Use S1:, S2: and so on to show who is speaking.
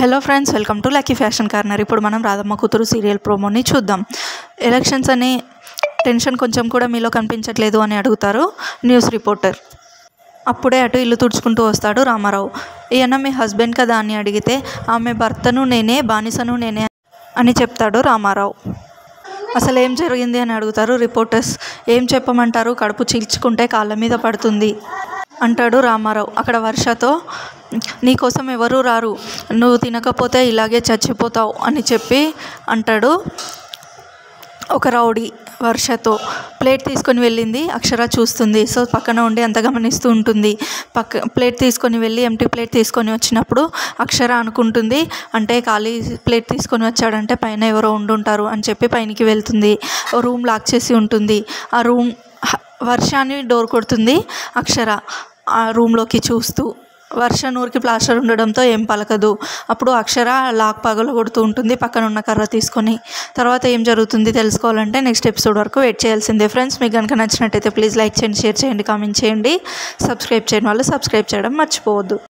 S1: hello friends welcome to lucky fashion corner ఇప్పుడు మనం రాధమ్మ కూతురు సీరియల్ ప్రోమోని చూద్దాం ఎలక్షన్స్ అని టెన్షన్ కొంచెం కూడా మీలో కనిపించట్లేదు అని అడుగుతారు న్యూస్ రిపోర్టర్ అప్పుడే అటు ఇల్లు తుడుచుకుంటూ వస్తాడు రామారావు ఈయన మీ హస్బెండ్ కదా అని అడిగితే ఆమె భర్తను నేనే బానిసను నేనే అని చెప్తాడు రామారావు అసలు ఏం జరిగింది అని అడుగుతారు రిపోర్టర్స్ ఏం చెప్పమంటారు కడుపు చీల్చుకుంటే కాళ్ళ మీద పడుతుంది అంటాడు రామారావు అక్కడ వర్షతో నీకోసం ఎవరు రారు నువ్వు తినకపోతే ఇలాగే చచ్చిపోతావు అని చెప్పి అంటాడు ఒక రౌడీ వర్షతో ప్లేట్ తీసుకొని వెళ్ళింది అక్షర చూస్తుంది సో పక్కన ఉండి అంత గమనిస్తూ ఉంటుంది పక్క ప్లేట్ తీసుకొని వెళ్ళి ఎంటీ ప్లేట్ తీసుకొని వచ్చినప్పుడు అక్షర అనుకుంటుంది అంటే ఖాళీ ప్లేట్ తీసుకొని వచ్చాడంటే పైన ఎవరో ఉండుంటారు అని చెప్పి పైనకి వెళ్తుంది ఓ రూమ్ లాక్ చేసి ఉంటుంది ఆ రూమ్ వర్షాన్ని డోర్ కొడుతుంది అక్షర ఆ రూమ్లోకి చూస్తూ వర్ష నూరికి ప్లాస్టర్ ఉండడంతో ఏం పలకదు అప్పుడు అక్షర లాక్ పగల కొడుతూ ఉంటుంది పక్కన ఉన్న కర్ర తీసుకొని తర్వాత ఏం జరుగుతుంది తెలుసుకోవాలంటే నెక్స్ట్ ఎపిసోడ్ వరకు వెయిట్ చేయాల్సిందే ఫ్రెండ్స్ మీకు కనుక నచ్చినట్టయితే ప్లీజ్ లైక్ చేయండి షేర్ చేయండి కామెంట్ చేయండి సబ్స్క్రైబ్ చేయని వాళ్ళు సబ్స్క్రైబ్ చేయడం మర్చిపోవద్దు